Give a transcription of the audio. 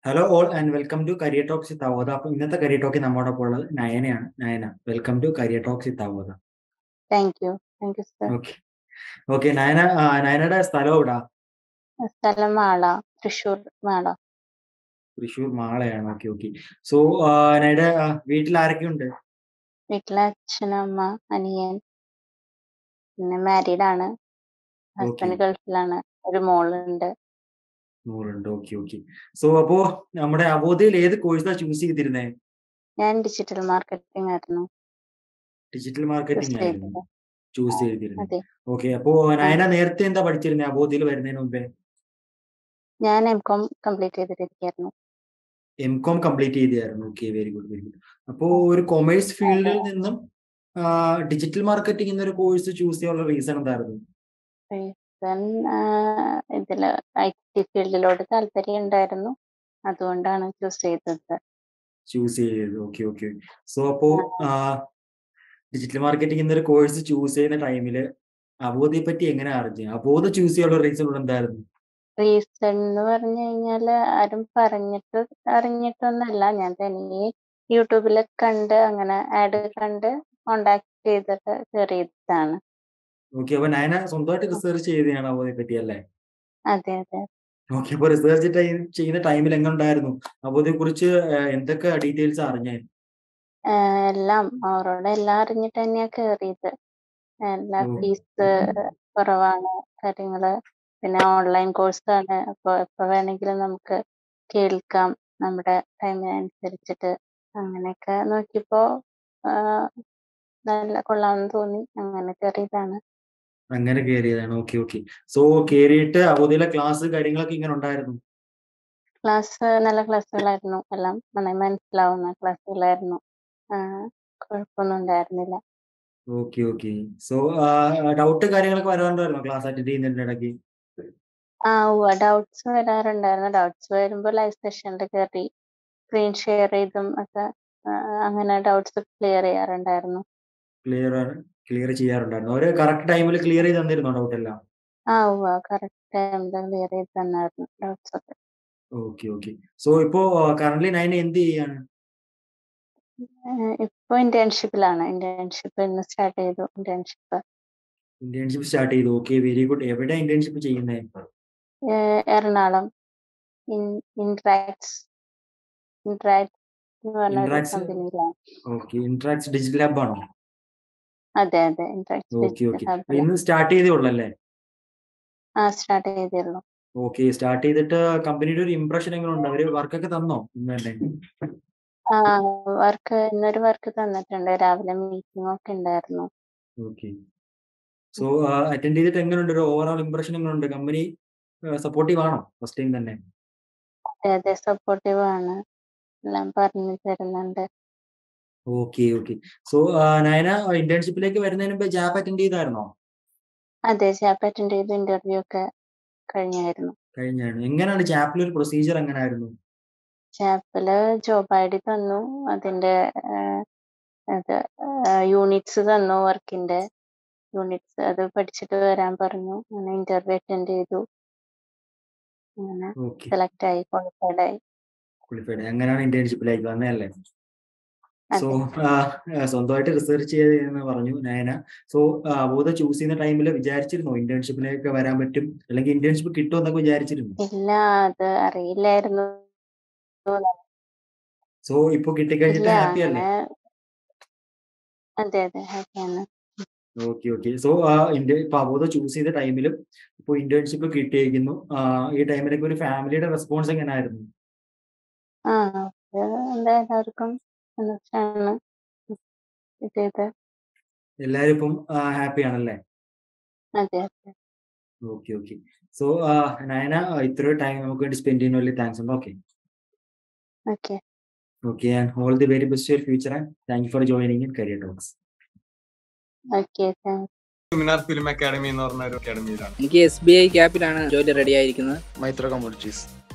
Hello all and welcome to career talks with Avodha അപ്പൊ ഇന്നത്തെ career ടോക്കിൽ നമ്മോടൊപ്പം ഉള്ളത് നയനയാണ് Nayana welcome to career talks with Avodha thank you thank you sir okay okay Nayana ആ, നയനയുടെ സ്ഥലം എവിടാ സ്ഥലം മാള തൃശ്ശൂർ മാള തൃശ്ശൂർ മാളയാണ് ഓക്കെ ഓക്കെ സോ നയയുടെ ആ, വീട്ടിൽ ആരൊക്കെ ഉണ്ട് വീട്ടിലെ അച്ഛനമ്മ അനിയൻ പിന്നെ മാരീഡ് ആണ് ഹസ്ബൻഡ് ഗൾഫിലാണ് ഒരു മോളുണ്ട് നൂറുണ്ട് ഓക്കെ ഓക്കെ സോ അപ്പോ നമ്മുടെ അവോധയിൽ ഏത് കോഴ്സാ ചൂസ് ചെയ്തിരുന്നേ ഞാൻ ഡിജിറ്റൽ മാർക്കറ്റിംഗ് ആയിരുന്നു ഡിജിറ്റൽ മാർക്കറ്റിംഗ് Choose ആയിരുന്നു ചെയ്തത്. ചൂസ് ചെയ്തിരുന്നത് അതെ ഓക്കെ അപ്പോ നയന നേരത്തെ എന്താ പഠിച്ചിരുന്നത് അവോധയിൽ വരുന്നതിന് മുമ്പേ ഞാൻ എം കോം കംപ്ലീറ്റ് ചെയ്തിട്ടിരിക്കുകയായിരുന്നു എം കോം കംപ്ലീറ്റ് ചെയ്തായിരുന്നു okay very good very good അപ്പോ ഒരു കൊമേഴ്സ് ഫീൽഡിൽ നിന്നും ഡിജിറ്റൽ മാർക്കറ്റിംഗ് എന്നൊരു കോഴ്സ് ചൂസ് ചെയ്യാനുള്ള റീസൺ എന്തായിരുന്നു റീസൺ ഇതില് ഐ ടി ഫീൽഡിലോട്ട് താല്പര്യം ഉണ്ടായിരുന്നു അതുകൊണ്ടാണ് ചൂസ് ചെയ്തത് ചൂസ് ചെയ്തത് ഓക്കെ ഓക്കെ സോ അപ്പോ ഡിജിറ്റൽ മാർക്കറ്റിംഗ് എന്നൊരു കോഴ്സ് ചൂസ് ചെയ്യുന്ന ടൈമില് അവോധയെ പറ്റി എങ്ങനെ അറിഞ്ഞു അവോധ ചൂസ് ചെയ്യാനുള്ള റീസൺ എന്തായിരുന്നു റീസൺ എന്ന് പറഞ്ഞു കഴിഞ്ഞാല് ആരും പറഞ്ഞിട്ട് അറിഞ്ഞിട്ടൊന്നല്ല ഞാൻ തനിയെ യൂട്യൂബിൽ കണ്ട് അങ്ങനെ ആഡ് കണ്ട് കോണ്ടാക്ട് ചെയ്തിട്ട് കയറിയതാണ് ഓക്കെ അപ്പൊ നയന സ്വന്തമായിട്ട് റിസർച്ച് ചെയ്തതാണ് അവോധയെ പറ്റി അല്ലേ അതെ അതെ ഓക്കെ അപ്പൊ റിസർച്ച് ചെയ്യുന്ന ടൈമിൽ എങ്ങനെ ഉണ്ടായിരുന്നു അവോധയെ കുറിച്ച് എന്തൊക്കെ ഡീറ്റെയിൽസ് അറിഞ്ഞേ ആഹ് എല്ലാം അവരോട് എല്ലാം അറിഞ്ഞിട്ട് തന്നെയാ കയറിയത് എല്ലാ ഓ. ഫീസ് കുറവാണ് കാര്യങ്ങള് പിന്നെ ഓൺലൈൻ കോഴ്സാണ് അപ്പൊ എപ്പോ വേണമെങ്കിലും നമുക്ക് കേൾക്കാം നമ്മുടെ ടൈമിനനുസരിച്ചിട്ട് അങ്ങനെയൊക്കെ നോക്കിയപ്പോ ആഹ് നല്ല കൊള്ളാമെന്ന് തോന്നി അങ്ങനെ കയറിയതാണ് അങ്ങനെ കയറിയതാണ് ഓക്കെ ഓക്കെ സോ കയറിയിട്ട് അവോധയിലെ ക്ലാസ് കാര്യങ്ങളൊക്കെ ഇങ്ങനെ ഉണ്ടായിരുന്നു ക്ലാസ് നല്ല ക്ലാസ്സുകളായിരുന്നു എല്ലാം നന്നായി മനസ്സിലാവുന്ന ക്ലാസ്സുകളായിരുന്നു ആഹ് കുഴപ്പമൊന്നും ഉണ്ടായിരുന്നില്ല ഓക്കെ ഓക്കെ സോ ഡൗട്ട് കാര്യങ്ങളൊക്കെ വരാറുണ്ടായിരുന്നു ക്ലാസ് അറ്റൻഡ് ചെയ്യുന്നതിന്റെ ഇടയ്ക്ക് ആ ഉവ്വ ഡൗട്ട്സ് വരാറുണ്ടായിരുന്നു ഡൗട്ട്സ് വരുമ്പോൾ ലൈവ് സെഷനിൽ കയറി സ്ക്രീൻ ഷെയർ ചെയ്തും ഒക്കെ ആ, അങ്ങനെ ഡൗട്ട്സ് ക്ലിയർ ചെയ്യാറുണ്ടായിരുന്നു ക്ലിയർ ക്ലിയർ ചെയ്യാറുണ്ടായിരുന്നു അവര് കറക്റ്റ് ടൈമിൽ ക്ലിയർ ചെയ്ത് തന്നിരുന്നോ ഡൗട്ട് എല്ലാം ആ ഉവ്വ കറക്റ്റ് ടൈമിൽ ക്ലിയർ ചെയ്ത് തന്നായിരുന്നു ഡൗട്ട്സ് ഒക്കെ ഓക്കെ ഓക്കെ സോ ഇപ്പോ കറന്റ് നയൻ എന്ത് ചെയ്യാണ് ഏഹ് ഇപ്പൊ ഇന്റേൺഷിപ്പിലാണ് ഇന്റേൺഷിപ്പ് ഇന്ന് സ്റ്റാർട്ട് ചെയ്തു ഇന്റേൺഷിപ്പ് ഇന്റേൺഷിപ്പ് സ്റ്റാർട്ട് ചെയ്തു ഓക്കെ വെരി ഗുഡ് എവിടെ ഇന്റേൺഷിപ്പ് ചെയ്യുന്നേ എറണാകുളം ഇൻട്രാക്ട്സ് ഇൻട്രാക്ട് എന്ന് പറഞ്ഞ ഒരു Intrax? കമ്പനിയിലാണ് ഓക്കെ ഇന്ററാക്സ് ഡിജിറ്റൽ ലാബ് ആണോ അതെ അതെ ഇൻട്രാക്ട് ഓക്കെ ഓക്കെ ഇന്ന് സ്റ്റാർട്ട് ചെയ്തേ ഉള്ളല്ലേ ആ സ്റ്റാർട്ട് ചെയ്തേ ഉള്ളൂ ഓക്കെ സ്റ്റാർട്ട് ചെയ്തിട്ട് കമ്പനിയുടെ ഒരു ഇംപ്രഷൻ എങ്ങനെ ഉണ്ട് അവര് വർക്കൊക്കെ തന്നോ ഇന്ന് തന്നെ ആ വർക്ക് ഇന്നൊരു വർക്ക് തന്നിട്ടുണ്ട് രാവിലെ മീറ്റിംഗ് ഒക്കെ ഉണ്ടായിരുന്നു ഓക്കെ സോ അറ്റൻഡ് ചെയ്തിട്ട് എങ്ങനെയുണ്ട് ഒരു ഓവറോൾ ഇംപ്രഷൻ എങ്ങനെയുണ്ട് കമ്പനി സപ്പോർട്ടീവ് ആണോ ഫസ്റ്റ് ടൈം തന്നെ അതെ അതെ സപ്പോർട്ടീവ് ആണ് എല്ലാം പറഞ്ഞു തരുന്നുണ്ട് ഓക്കെ ഓക്കെ സോ നയന ഇന്റേൺഷിപ്പിലേക്ക് വരുന്നതിന് മുമ്പ് ജാപ്പ് അറ്റൻഡ് ചെയ്തായിരുന്നോ അതെ ജാപ്പ് അറ്റൻഡ് ചെയ്ത് ഇന്റർവ്യൂ ഒക്കെ കഴിഞ്ഞായിരുന്നു കഴിഞ്ഞാണ് എങ്ങനെയാണ് ജാപ്പിൽ ഒരു പ്രൊസീജിയർ എങ്ങനെയായിരുന്നു ജാപ്പില് ജോബ് ഐ ഡി തന്നു അതിന്റെ ആഹ്, അത് യൂണിറ്റ്സ് തന്നു വർക്കിന്റെ യൂണിറ്റ്സ് അത് പഠിച്ചിട്ട് വരാൻ പറഞ്ഞു അങ്ങനെ ഇന്റർവ്യൂ അറ്റൻഡ് ചെയ്തു അങ്ങനെ ഓക്കെ സെലക്ട് ആയി ക്വാളിഫൈഡ് ആയി ക്വാളിഫൈഡ് അങ്ങനെയാണ് ഇന്റേൺഷിപ്പിലേക്ക് വന്നതല്ലേ സോ അതെ സ്വന്തമായിട്ട് റിസർച്ച് ചെയ്തെന്ന് പറഞ്ഞു നയന സോ അവോധ ചൂസ് ചെയ്യുന്ന ടൈമിൽ വിചാരിച്ചിരുന്നോ ഇന്റേൺഷിപ്പിലേക്ക് വരാൻ പറ്റും അല്ലെങ്കിൽ ഇന്റേൺഷിപ്പ് കിട്ടും എന്നൊക്കെ വിചാരിച്ചിരുന്നു ഇല്ല അത് അറിയില്ലായിരുന്നു സോ ഇപ്പൊ കിട്ടിക്കഴിഞ്ഞിട്ട് ഇല്ല ഹാപ്പി അല്ലേ അങ്ങനെ അതെ അതെ ഹാപ്പിയാണ് ഓക്കെ ഓക്കെ സോ ഇപ്പൊ അവോധ ചൂസ് ചെയ്ത ടൈമിലും ഇപ്പൊ ഇന്റേൺഷിപ്പ് കിട്ടിയിരിക്കുന്നു ആ, ഈ ടൈമിലൊക്കെ ഒരു ഫാമിലിയുടെ റെസ്പോൺസ് എങ്ങനെയായിരുന്നു ആ അത് എന്താ എല്ലാവർക്കും സന്തോഷാണ് കിട്ടിയത് എല്ലാരും ഇപ്പം ഹാപ്പി ആണല്ലേ അതെ അതെ ഓക്കെ ഓക്കെ സോ നയന ഇത്രയും ടൈം നമുക്ക് വേണ്ടി സ്പെൻഡ് ചെയ്യുന്ന വലിയ താങ്ക്സ് ഉണ്ട് okay okay okay and all the very best your future and thank you for joining in career talks okay thank Minar film academy എന്ന് പറഞ്ഞ ഒരു അക്കാഡമിയിലാണ് എനിക്ക് എസ് ബി ഐ ക്യാപ്പിലാണ് ജോലി റെഡി ആയിരിക്കുന്നത് മൈത്ര കമ്മോഡിറ്റീസ്